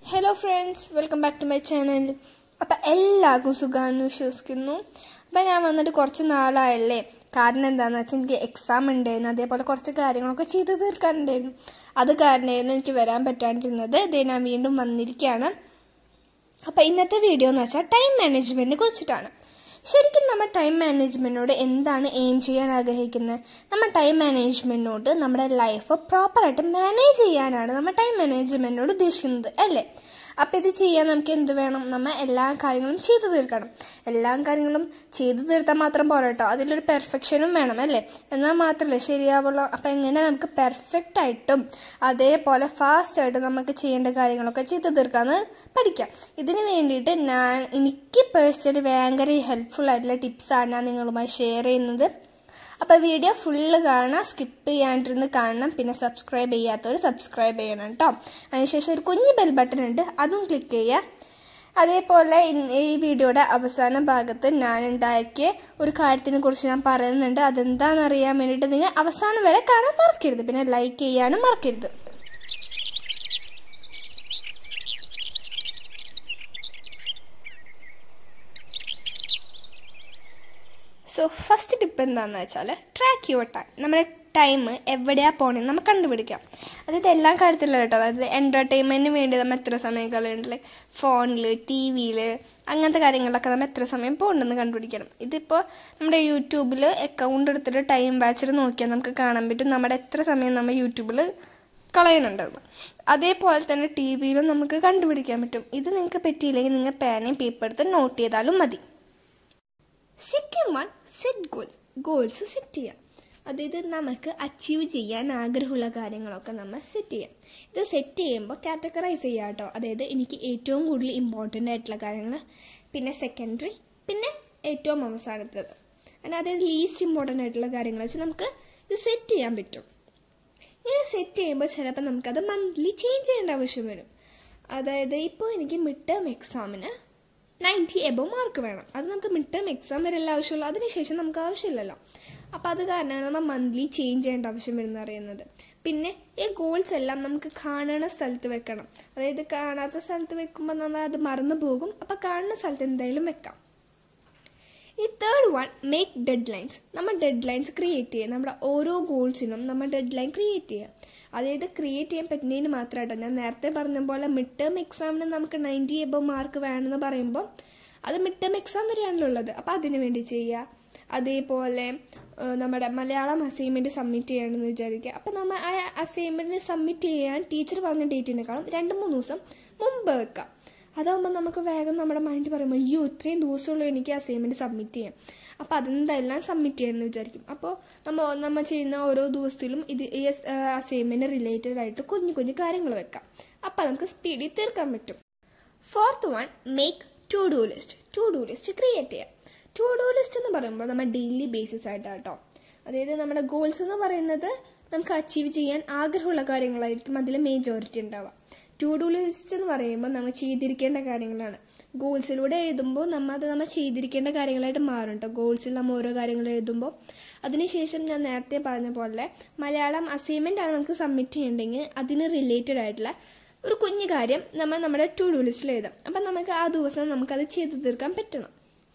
hello friends welcome back to my channel അപ്പം എല്ലാവർക്കും സുഖമാണെന്ന് വിശ്വസിക്കുന്നു അപ്പം ഞാൻ വന്നിട്ട് കുറച്ച് നാളായല്ലേ കാരണം എന്താണെന്ന് വെച്ചാൽ എനിക്ക് എക്സാം ഉണ്ടായിരുന്നു അതേപോലെ കുറച്ച് കാര്യങ്ങളൊക്കെ ചെയ്ത് തീർക്കാനുണ്ടായിരുന്നു അത് കാരണമായിരുന്നു എനിക്ക് വരാൻ പറ്റാണ്ടിരുന്നത് ഇതേ ഞാൻ വീണ്ടും വന്നിരിക്കുകയാണ് അപ്പം ഇന്നത്തെ വീഡിയോ എന്ന് വെച്ചാൽ ടൈം മാനേജ്മെൻറ്റിനെ കുറിച്ചിട്ടാണ് ശരിക്കും നമ്മൾ ടൈം മാനേജ്മെൻറ്റിനോട് എന്താണ് എയിം ചെയ്യാൻ ആഗ്രഹിക്കുന്നത് നമ്മൾ ടൈം മാനേജ്മെൻറ്റിനോട് നമ്മുടെ ലൈഫ് പ്രോപ്പറായിട്ട് മാനേജ് ചെയ്യാനാണ് നമ്മൾ ടൈം മാനേജ്മെൻറ്റിനോട് ഉദ്ദേശിക്കുന്നത് അല്ലേ അപ്പോൾ ഇത് ചെയ്യാൻ നമുക്ക് എന്ത് വേണം നമ്മൾ എല്ലാ കാര്യങ്ങളും ചെയ്തു തീർക്കണം എല്ലാ കാര്യങ്ങളും ചെയ്തു തീർത്താൽ മാത്രം പോരാ കേട്ടോ അതിലൊരു പെർഫെക്ഷനും വേണം അല്ലേ എന്നാൽ മാത്രമല്ല ശരിയാവുള്ളൂ അപ്പോൾ എങ്ങനെ നമുക്ക് പെർഫെക്റ്റ് ആയിട്ടും അതേപോലെ ഫാസ്റ്റ് ആയിട്ട് നമുക്ക് ചെയ്യേണ്ട കാര്യങ്ങളൊക്കെ ചെയ്തു തീർക്കാമെന്ന് പഠിക്കാം ഇതിന് വേണ്ടിയിട്ട് ഞാൻ എനിക്ക് പേഴ്സണലി ഭയങ്കര ഹെൽപ്ഫുൾ ആയിട്ടുള്ള ടിപ്സാണ് ഞാൻ നിങ്ങളുമായി ഷെയർ ചെയ്യുന്നത് അപ്പോൾ വീഡിയോ ഫുള്ള് കാണാം സ്കിപ്പ് ചെയ്യാണ്ടിരുന്ന് കാണണം പിന്നെ സബ്സ്ക്രൈബ് ചെയ്യാത്തവർ സബ്സ്ക്രൈബ് ചെയ്യണം കേട്ടോ അതിനുശേഷം ഒരു കുഞ്ഞ് ബെൽ ബട്ടൺ ഉണ്ട് അതും ക്ലിക്ക് ചെയ്യുക അതേപോലെ ഇന്ന് ഈ വീഡിയോയുടെ അവസാന ഭാഗത്ത് ഞാൻ ഉണ്ടാക്കിയ ഒരു കാര്യത്തിനെ കുറിച്ച് ഞാൻ പറയുന്നുണ്ട് അതെന്താണെന്ന് അറിയാൻ വേണ്ടിയിട്ട് നിങ്ങൾ അവസാനം വരെ കാണാൻ മറക്കരുത് പിന്നെ ലൈക്ക് ചെയ്യാനും മറക്കരുത് സോ ഫസ്റ്റ് ടിപ്പ് എന്താണെന്ന് വെച്ചാൽ ട്രാക്ക് യുവർ ടൈം നമ്മുടെ ടൈം എവിടെയാണ് പോകണമെന്ന് നമ്മൾ കണ്ടുപിടിക്കാം അതായത് എല്ലാ കാര്യത്തിലും കേട്ടോ അതായത് എൻ്റർടൈൻമെൻറ്റിന് വേണ്ടി നമ്മൾ എത്ര സമയം കളയുന്നുണ്ട് ഫോണിൽ ടി വിയിൽ അങ്ങനത്തെ കാര്യങ്ങളിലൊക്കെ നമ്മൾ എത്ര സമയം പോകണമെന്ന് കണ്ടുപിടിക്കണം ഇതിപ്പോൾ നമ്മുടെ യൂട്യൂബിൽ അക്കൗണ്ട് എടുത്തിട്ട് ടൈം വാച്ചർ നോക്കിയാൽ നമുക്ക് കാണാൻ പറ്റും നമ്മുടെ എത്ര സമയം നമ്മൾ യൂട്യൂബിൽ കളയുന്നുണ്ടെന്ന് അതേപോലെ തന്നെ ടി വിയിലും നമുക്ക് കണ്ടുപിടിക്കാൻ പറ്റും ഇത് നിങ്ങൾക്ക് പറ്റിയില്ലെങ്കിൽ നിങ്ങൾ പേനയും പേപ്പർ എടുത്ത് നോട്ട് ചെയ്താലും മതി second one set goals goals set ചെയ്യാം അതായത് നമുക്ക് അച്ചീവ് ചെയ്യാൻ ആഗ്രഹമുള്ള കാര്യങ്ങളൊക്കെ നമ്മൾ സെറ്റ് ചെയ്യാം ഇത് സെറ്റ് ചെയ്യുമ്പോൾ കാറ്റഗറൈസ് ചെയ്യാം കേട്ടോ അതായത് എനിക്ക് ഏറ്റവും കൂടുതൽ ഇമ്പോർട്ടൻ്റ് ആയിട്ടുള്ള കാര്യങ്ങൾ പിന്നെ സെക്കൻഡറി പിന്നെ ഏറ്റവും അവസാനത്തത് അങ്ങനെ അതായത് ലീസ്റ്റ് ഇമ്പോർട്ടൻ്റ് ആയിട്ടുള്ള കാര്യങ്ങൾ വെച്ച് നമുക്ക് ഇത് സെറ്റ് ചെയ്യാൻ പറ്റും ഇങ്ങനെ സെറ്റ് ചെയ്യുമ്പോൾ ചിലപ്പോൾ നമുക്കത് മന്ത്ലി ചേഞ്ച് ചെയ്യേണ്ട ആവശ്യം വരും അതായത് ഇപ്പോൾ എനിക്ക് മിഡ് ടേം എക്സാമിന് നയൻറ്റി എബോ മാർക്ക് വേണം അത് നമുക്ക് മിഡ് ടേം എക്സാം വരെയല്ല ആവശ്യമുള്ളൂ അതിനുശേഷം നമുക്ക് ആവശ്യമില്ലല്ലോ അപ്പോൾ അത് കാരണമാണ് നമ്മൾ മന്ത്ലി ചേഞ്ച് ചെയ്യേണ്ട ആവശ്യം വരുന്ന അറിയുന്നത് പിന്നെ ഈ ഗോൾസ് എല്ലാം നമുക്ക് കാണുന്ന സ്ഥലത്ത് വെക്കണം അതായത് കാണാത്ത സ്ഥലത്ത് വെക്കുമ്പോൾ നമ്മൾ അത് മറന്നു പോകും അപ്പോൾ കാണുന്ന സ്ഥലത്ത് എന്തായാലും വെക്കാം ഈ third one make dead lines നമ്മൾ ഡെഡ് ലൈൻസ് ക്രിയേറ്റ് ചെയ്യുക നമ്മുടെ ഓരോ ഗോൾസിനും നമ്മൾ ഡെഡ് ലൈൻ ക്രിയേറ്റ് ചെയ്യുക അതായത് ക്രിയേറ്റ് ചെയ്യാൻ പറ്റുന്നതിന് മാത്രമായിട്ടോ ഞാൻ നേരത്തെ പറഞ്ഞ പോലെ മിഡ് ടേം എക്സാമിന് നമുക്ക് നയൻറ്റി എബോ മാർക്ക് വേണമെന്ന് പറയുമ്പോൾ അത് മിഡ് ടേം എക്സാം വരെയാണല്ലോ ഉള്ളത് അപ്പോൾ അതിന് വേണ്ടി ചെയ്യുക അതേപോലെ നമ്മുടെ മലയാളം അസൈൻമെൻറ്റ് സബ്മിറ്റ് ചെയ്യണമെന്ന് വിചാരിക്കുക അപ്പോൾ നമ്മൾ ആ അസൈൻമെൻറ്റ് സബ്മിറ്റ് ചെയ്യാൻ ടീച്ചർ പറഞ്ഞ ഡേറ്റിനേക്കാളും രണ്ട് മൂന്ന് ദിവസം മുമ്പ് വെക്കാം അതാകുമ്പോൾ നമുക്ക് വേഗം നമ്മുടെ മൈൻഡ് പറയുമ്പോൾ അയ്യോ ഇത്രയും ദിവസമുള്ളൂ എനിക്ക് അസൈൻമെൻറ്റ് സബ്മിറ്റ് ചെയ്യാം അപ്പോൾ അതെന്തെല്ലാം സബ്മിറ്റ് ചെയ്യണമെന്ന് വിചാരിക്കും അപ്പോൾ നമ്മൾ നമ്മൾ ചെയ്യുന്ന ഓരോ ദിവസത്തിലും ഇത് ഈ അസൈൻമെൻറ്റ് റിലേറ്റഡ് ആയിട്ട് കുഞ്ഞു കുഞ്ഞു കാര്യങ്ങൾ വെക്കാം അപ്പോൾ നമുക്ക് സ്പീഡിൽ തീർക്കാൻ പറ്റും fourth one make to do list to do list create ചെയ്യാം ടു ഡു ലിസ്റ്റ് എന്ന് പറയുമ്പോൾ നമ്മൾ ഡെയിലി ബേസിസ് ആയിട്ടാണ് കേട്ടോ അതായത് നമ്മുടെ ഗോൾസ് എന്ന് പറയുന്നത് നമുക്ക് അച്ചീവ് ചെയ്യാൻ ആഗ്രഹമുള്ള കാര്യങ്ങളായിരിക്കും അതിൽ മേജോറിറ്റി ഉണ്ടാവുക ടു ഡു ലിസ്റ്റ് എന്ന് പറയുമ്പോൾ നമ്മൾ ചെയ്തിരിക്കേണ്ട കാര്യങ്ങളാണ് ഗോൾസിലൂടെ എഴുതുമ്പോൾ നമ്മൾ അത് നമ്മൾ ചെയ്തിരിക്കേണ്ട കാര്യങ്ങളായിട്ട് മാറും കേട്ടോ ഗോൾസിൽ നമ്മൾ ഓരോ കാര്യങ്ങൾ എഴുതുമ്പോൾ അതിനുശേഷം ഞാൻ നേരത്തെ പറഞ്ഞ പോലെ മലയാളം അസൈൻമെൻ്റ് ആണ് നമുക്ക് സബ്മിറ്റ് ചെയ്യണമെങ്കിൽ അതിന് റിലേറ്റഡ് ആയിട്ടുള്ള ഒരു കുഞ്ഞു കാര്യം നമ്മൾ നമ്മുടെ ടു ഡു ലിസ്റ്റിൽ എഴുതാം അപ്പം നമുക്ക് ആ ദിവസം നമുക്കത് ചെയ്തു തീർക്കാൻ പറ്റണം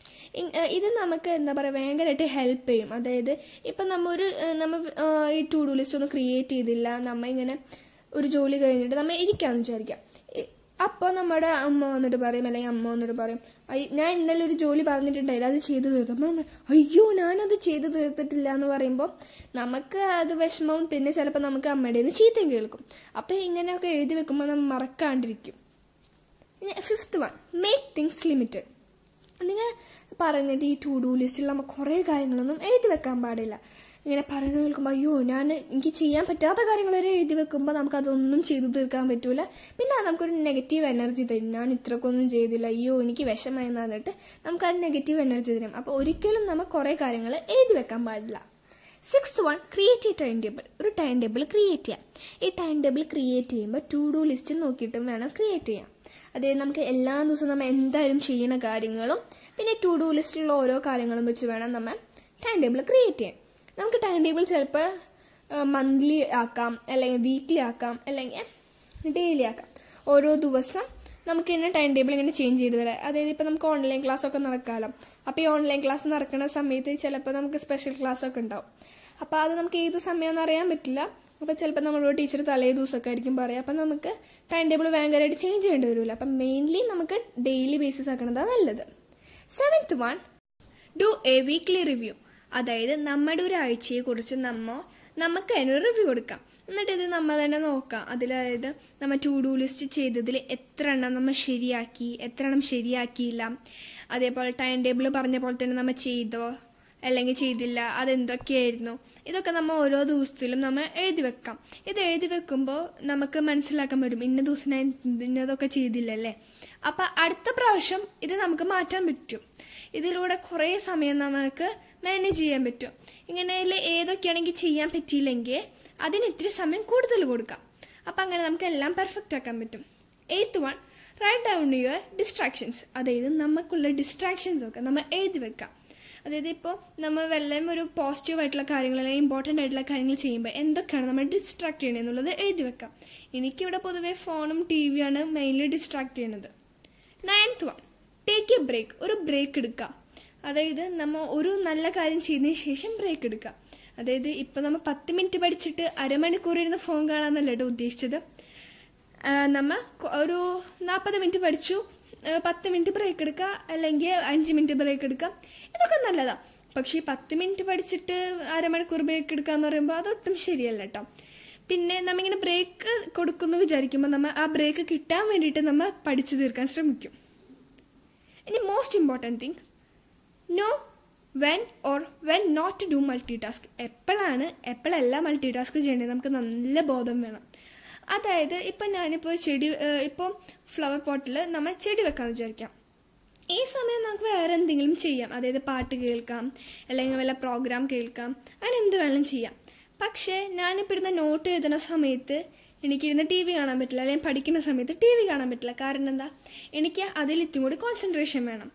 ഇത് നമുക്ക് എന്താ പറയുക ഭയങ്കരമായിട്ട് ഹെൽപ്പ് ചെയ്യും അതായത് ഇപ്പം നമ്മൾ ഒരു നമ്മൾ ഈ ടു ഡു ലിസ്റ്റ് ഒന്നും ക്രിയേറ്റ് ചെയ്തില്ല നമ്മൾ ഇങ്ങനെ ഒരു ജോലി കഴിഞ്ഞിട്ട് നമ്മൾ ഇരിക്കാമെന്ന് വിചാരിക്കാം അപ്പോൾ നമ്മുടെ അമ്മ വന്നിട്ട് പറയും അല്ലെങ്കിൽ അമ്മ വന്നിട്ട് പറയും ഞാൻ ഇന്നലെ ഒരു ജോലി പറഞ്ഞിട്ടുണ്ടായില്ല അത് ചെയ്തു തീർത്തു അപ്പോൾ നമ്മൾ അയ്യോ ഞാനത് ചെയ്തു തീർത്തിട്ടില്ല എന്ന് പറയുമ്പോൾ നമുക്ക് അത് വിഷമവും പിന്നെ ചിലപ്പോൾ നമുക്ക് അമ്മയുടെ നിന്ന് ചീത്തയും കേൾക്കും അപ്പോൾ ഇങ്ങനെയൊക്കെ എഴുതി വെക്കുമ്പോൾ നമ്മൾ മറക്കാണ്ടിരിക്കും fifth one make things limited നിങ്ങൾ പറഞ്ഞിട്ട് ഈ ടു ഡു ലിസ്റ്റിൽ നമ്മൾ കുറേ കാര്യങ്ങളൊന്നും എഴുതി വെക്കാൻ പാടില്ല ഇങ്ങനെ പറഞ്ഞു കേൾക്കുമ്പോൾ അയ്യോ ഞാൻ എനിക്ക് ചെയ്യാൻ പറ്റാത്ത കാര്യങ്ങൾ വരെ എഴുതി വെക്കുമ്പോൾ നമുക്കതൊന്നും ചെയ്തു തീർക്കാൻ പറ്റൂല പിന്നെ നമുക്കൊരു നെഗറ്റീവ് എനർജി തരും ഞാൻ ഇത്രക്കൊന്നും ചെയ്തില്ല അയ്യോ എനിക്ക് വിഷമായി എന്നിട്ട് നമുക്ക് ആ നെഗറ്റീവ് എനർജി തരും അപ്പോൾ ഒരിക്കലും നമ്മൾ കുറേ കാര്യങ്ങൾ എഴുതി വെക്കാൻ പാടില്ല six one create a time table ഒരു ടൈം ടേബിൾ ക്രിയേറ്റ് ചെയ്യാം ഈ ടൈം ടേബിൾ ക്രിയേറ്റ് ചെയ്യുമ്പോൾ ടു ഡു ലിസ്റ്റ് നോക്കിയിട്ടും വേണം ക്രിയേറ്റ് ചെയ്യാം അതായത് നമുക്ക് എല്ലാ ദിവസവും നമ്മൾ എന്തായാലും ചെയ്യുന്ന കാര്യങ്ങളും പിന്നെ ടു ഡു ലിസ്റ്റിലുള്ള ഓരോ കാര്യങ്ങളും വെച്ച് വേണം നമ്മൾ ടൈം ടേബിൾ ക്രിയേറ്റ് ചെയ്യാൻ നമുക്ക് ടൈം ടേബിൾ ചിലപ്പോൾ മന്ത്ലി ആക്കാം അല്ലെങ്കിൽ വീക്ക്ലി ആക്കാം അല്ലെങ്കിൽ ഡെയിലി ആക്കാം ഓരോ ദിവസം നമുക്ക് ഇങ്ങനെ ടൈം ടേബിൾ ഇങ്ങനെ ചേഞ്ച് ചെയ്ത് വരാം അതായത് ഇപ്പോൾ നമുക്ക് ഓൺലൈൻ ക്ലാസ് ഒക്കെ നടക്കാമല്ലോ അപ്പോൾ ഈ ഓൺലൈൻ ക്ലാസ് നടക്കുന്ന സമയത്ത് ചിലപ്പോൾ നമുക്ക് സ്പെഷ്യൽ ക്ലാസ് ഒക്കെ ഉണ്ടാവും അപ്പോൾ അത് നമുക്ക് ഏത് സമയമെന്ന് അറിയാൻ പറ്റില്ല അപ്പോൾ ചിലപ്പോൾ നമ്മളോട് ടീച്ചർ തലേ ദിവസമൊക്കെ ആയിരിക്കും പറയുക അപ്പം നമുക്ക് ടൈം ടേബിൾ ഭയങ്കരമായിട്ട് ചേഞ്ച് ചെയ്യേണ്ടി വരില്ല അപ്പം മെയിൻലി നമുക്ക് ഡെയിലി ബേസിസ് ആക്കണതാണ് നല്ലത് seventh one do a weekly review അതായത് നമ്മുടെ ഒരു ആഴ്ചയെക്കുറിച്ച് നമ്മൾ നമുക്ക് അതിനൊരു റിവ്യൂ കൊടുക്കാം എന്നിട്ട് ഇത് നമ്മൾ തന്നെ നോക്കാം അതിൽ അതായത് നമ്മൾ ടു ഡു ലിസ്റ്റ് ചെയ്തതിൽ എത്ര എണ്ണം നമ്മൾ ശരിയാക്കി എത്ര എണ്ണം ശരിയാക്കിയില്ല അതേപോലെ ടൈം ടേബിൾ പറഞ്ഞ പോലെ തന്നെ നമ്മൾ ചെയ്തോ അല്ലെങ്കിൽ ചെയ്തില്ല അതെന്തൊക്കെയായിരുന്നു ഇതൊക്കെ നമ്മൾ ഓരോ ദിവസത്തിലും നമ്മൾ എഴുതി വെക്കാം ഇത് എഴുതി വെക്കുമ്പോൾ നമുക്ക് മനസ്സിലാക്കാൻ പറ്റും ഇന്ന ദിവസം ഞാൻ ഇന്നതൊക്കെ ചെയ്തില്ലല്ലേ അപ്പം അടുത്ത പ്രാവശ്യം ഇത് നമുക്ക് മാറ്റാൻ പറ്റും ഇതിലൂടെ കുറേ സമയം നമുക്ക് മാനേജ് ചെയ്യാൻ പറ്റും ഇങ്ങനെ ഏതൊക്കെയാണെങ്കിൽ ചെയ്യാൻ പറ്റിയില്ലെങ്കിൽ അതിന് ഇത്തിരി സമയം കൂടുതൽ കൊടുക്കാം അപ്പം അങ്ങനെ നമുക്ക് എല്ലാം പെർഫെക്റ്റ് ആക്കാൻ പറ്റും eighth one write down your distractions അതായത് നമുക്കുള്ള ഡിസ്ട്രാക്ഷൻസ് ഒക്കെ നമ്മൾ എഴുതി വെക്കാം അതായത് ഇപ്പോൾ നമ്മൾ വല്ലതും ഒരു പോസിറ്റീവ് ആയിട്ടുള്ള കാര്യങ്ങൾ അല്ലെങ്കിൽ ഇമ്പോർട്ടൻ്റ് ആയിട്ടുള്ള കാര്യങ്ങൾ ചെയ്യുമ്പോൾ എന്തൊക്കെയാണ് നമ്മൾ ഡിസ്ട്രാക്ട് ചെയ്യണത് എന്നുള്ളത് എഴുതി വെക്കാം എനിക്കിവിടെ പൊതുവേ ഫോണും ടി വിയാണ് മെയിൻലി ഡിസ്ട്രാക്ട് ചെയ്യണത് ninth one take a break ഒരു ബ്രേക്ക് എടുക്കാം അതായത് നമ്മൾ ഒരു നല്ല കാര്യം ചെയ്തതിന് ശേഷം ബ്രേക്ക് എടുക്കാം അതായത് ഇപ്പോൾ നമ്മൾ പത്ത് മിനിറ്റ് പഠിച്ചിട്ട് അരമണിക്കൂർ ഇരുന്ന് ഫോൺ കാണാമെന്നല്ല കേട്ടോ ഉദ്ദേശിച്ചത് നമ്മൾ ഒരു നാൽപ്പത് മിനിറ്റ് പഠിച്ചു പത്ത് മിനിറ്റ് ബ്രേക്ക് എടുക്കുക അല്ലെങ്കിൽ അഞ്ച് മിനിറ്റ് ബ്രേക്ക് എടുക്കുക ഇതൊക്കെ നല്ലതാണ് പക്ഷേ പത്ത് മിനിറ്റ് പഠിച്ചിട്ട് അരമണിക്കൂർ ബ്രേക്ക് എടുക്കുക എന്ന് പറയുമ്പോൾ അതൊട്ടും ശരിയല്ല കേട്ടോ പിന്നെ നമ്മിങ്ങനെ ബ്രേക്ക് കൊടുക്കുന്നു വിചാരിക്കുമ്പോൾ നമ്മൾ ആ ബ്രേക്ക് കിട്ടാൻ വേണ്ടിയിട്ട് നമ്മൾ പഠിച്ചു തീർക്കാൻ ശ്രമിക്കും ഇനി most important thing know when or when not to do multi task എപ്പോഴാണ് എപ്പോഴല്ല മൾട്ടി ടാസ്ക് ചെയ്യേണ്ടത് നമുക്ക് നല്ല ബോധം വേണം അതായത് ഇപ്പം ഞാനിപ്പോൾ ചെടി ഇപ്പോൾ ഫ്ലവർ പോട്ടിൽ നമ്മൾ ചെടി വെക്കാമെന്ന് വിചാരിക്കാം ഈ സമയം നമുക്ക് വേറെ എന്തെങ്കിലും ചെയ്യാം അതായത് പാട്ട് കേൾക്കാം അല്ലെങ്കിൽ വല്ല പ്രോഗ്രാം കേൾക്കാം അങ്ങനെ എന്ത് വേണമെങ്കിലും ചെയ്യാം പക്ഷേ ഞാനിപ്പോൾ ഇരുന്ന് നോട്ട് എഴുതുന്ന സമയത്ത് എനിക്കിരുന്ന് ടി വി കാണാൻ പറ്റില്ല അല്ലെങ്കിൽ പഠിക്കുന്ന സമയത്ത് ടി വി കാണാൻ പറ്റില്ല കാരണം എന്താ എനിക്ക് അതിൽ ഇത്തും കൂടി കോൺസെൻട്രേഷൻ വേണം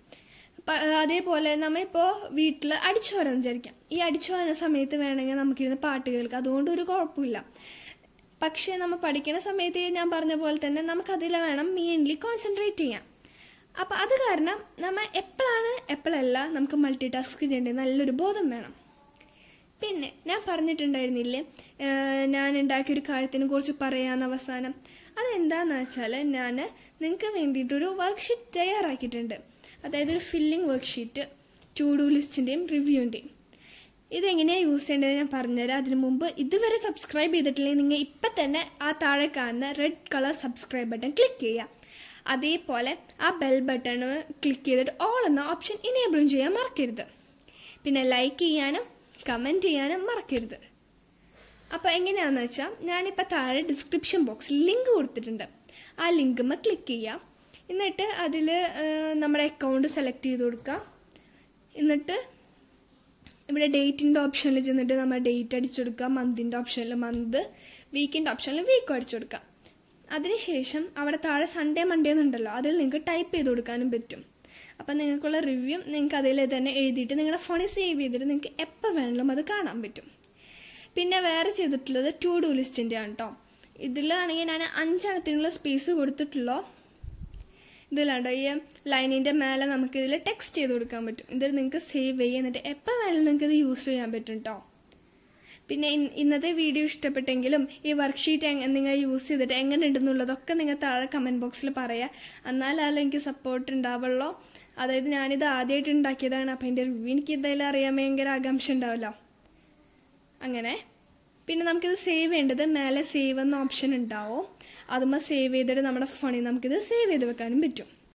അതേപോലെ നമ്മളിപ്പോൾ വീട്ടിൽ അടിച്ചു വരാൻ വിചാരിക്കാം ഈ അടിച്ചു വരുന്ന സമയത്ത് വേണമെങ്കിൽ നമുക്കിരുന്ന് പാട്ട് കേൾക്കാം അതുകൊണ്ട് ഒരു കുഴപ്പമില്ല പക്ഷേ നമ്മൾ പഠിക്കുന്ന സമയത്ത് ഞാൻ പറഞ്ഞ പോലെ തന്നെ നമുക്കതിൽ വേണം മെയിൻലി കോൺസെൻട്രേറ്റ് ചെയ്യാം അപ്പോൾ അത് കാരണം നമ്മൾ എപ്പോഴാണ് എപ്പോഴല്ല നമുക്ക് മൾട്ടി ടാസ്ക് ചെയ്യേണ്ടത് നല്ലൊരു ബോധം വേണം പിന്നെ ഞാൻ പറഞ്ഞിട്ടുണ്ടായിരുന്നില്ലേ ഞാൻ ഉണ്ടാക്കിയൊരു കാര്യത്തിനെ കുറിച്ച് പറയാമെന്ന് അവസാനം അതെന്താണെന്ന് വെച്ചാൽ ഞാൻ നിങ്ങൾക്ക് വേണ്ടിയിട്ടൊരു വർക്ക്ഷീറ്റ് തയ്യാറാക്കിയിട്ടുണ്ട് അതായത് ഒരു ഫില്ലിംഗ് വർക്ക്ഷീറ്റ് ടു ഡു ലിസ്റ്റിൻ്റെയും റിവ്യൂവിൻ്റെയും ഇതെങ്ങനെയാണ് യൂസ് ചെയ്യേണ്ടത് ഞാൻ പറഞ്ഞുതരാം അതിനു മുമ്പ് ഇതുവരെ സബ്സ്ക്രൈബ് ചെയ്തിട്ടില്ലെങ്കിൽ നിങ്ങൾ ഇപ്പം തന്നെ ആ താഴെ കാണുന്ന red colour subscribe button click ചെയ്യുക അതേപോലെ ആ ബെൽ ബട്ടൺ ക്ലിക്ക് ചെയ്തിട്ട് ഓൾ എന്ന ഓപ്ഷൻ ഇനേബിളും ചെയ്യാൻ മറക്കരുത് പിന്നെ ലൈക്ക് ചെയ്യാനും കമൻറ്റ് ചെയ്യാനും മറക്കരുത് അപ്പോൾ എങ്ങനെയാണെന്ന് വെച്ചാൽ ഞാനിപ്പോൾ താഴെ ഡിസ്ക്രിപ്ഷൻ ബോക്സിൽ ലിങ്ക് കൊടുത്തിട്ടുണ്ട് ആ ലിങ്കുമ്മ ക്ലിക്ക് ചെയ്യാം എന്നിട്ട് അതിൽ നമ്മുടെ അക്കൗണ്ട് സെലക്ട് ചെയ്ത് കൊടുക്കാം എന്നിട്ട് ഇവിടെ ഡേറ്റിൻ്റെ ഓപ്ഷനിൽ ചെന്നിട്ട് നമ്മൾ ഡേറ്റ് അടിച്ചു കൊടുക്കുക മന്തിൻ്റെ ഓപ്ഷനിൽ മന്ത് വീക്കിൻ്റെ ഓപ്ഷനിൽ വീക്കും അടിച്ചു കൊടുക്കുക അതിനുശേഷം അവിടെ താഴെ സൺഡേ മൺഡേ എന്നുണ്ടല്ലോ അതിൽ നിങ്ങൾക്ക് ടൈപ്പ് ചെയ്ത് കൊടുക്കാനും പറ്റും അപ്പം നിങ്ങൾക്കുള്ള റിവ്യൂ നിങ്ങൾക്ക് അതിൽ തന്നെ എഴുതിയിട്ട് നിങ്ങളുടെ ഫോണിൽ സേവ് ചെയ്തിട്ട് നിങ്ങൾക്ക് എപ്പോൾ വേണമെങ്കിലും അത് കാണാൻ പറ്റും പിന്നെ വേറെ ചെയ്തിട്ടുള്ളത് ടു ഡു ലിസ്റ്റിൻ്റെ ആണ് കേട്ടോ ഇതിലാണെങ്കിൽ ഞാൻ അഞ്ചെണ്ണത്തിനുള്ള സ്പേസ് കൊടുത്തിട്ടുള്ളൂ ഇതിലാണ്ടോ ഈ ലൈനിൻ്റെ മേലെ നമുക്ക് ഇതിൽ ടെക്സ്റ്റ് ചെയ്ത് കൊടുക്കാൻ പറ്റും ഇതിൽ നിങ്ങൾക്ക് സേവ് ചെയ്യുക എന്നിട്ട് എപ്പോൾ വേണമെങ്കിലും നിങ്ങൾക്ക് ഇത് യൂസ് ചെയ്യാൻ പറ്റും കേട്ടോ പിന്നെ ഇന്നത്തെ വീഡിയോ ഇഷ്ടപ്പെട്ടെങ്കിലും ഈ വർക്ക്ഷീറ്റ് നിങ്ങൾ യൂസ് ചെയ്തിട്ട് എങ്ങനെ ഉണ്ടെന്നുള്ളതൊക്കെ നിങ്ങൾ താഴെ കമൻറ്റ് ബോക്സിൽ പറയുക എന്നാലല്ലോ എനിക്ക് സപ്പോർട്ട് ഉണ്ടാവുള്ളൂ അതായത് ഞാനിത് ആദ്യമായിട്ട് ഉണ്ടാക്കിയതാണ് അപ്പോൾ എൻ്റെ റിവ്യൂ എനിക്ക് എന്തായാലും അറിയാൻ ഭയങ്കര ആകാംക്ഷ ഉണ്ടാവല്ലോ അങ്ങനെ പിന്നെ നമുക്കിത് സേവ് ചെയ്യേണ്ടത് മേലെ സേവ് എന്ന ഓപ്ഷൻ ഉണ്ടാവും അതുമ്പോൾ സേവ് ചെയ്തിട്ട് നമ്മുടെ ഫോണിൽ നമുക്കിത് സേവ് ചെയ്ത് വെക്കാനും പറ്റും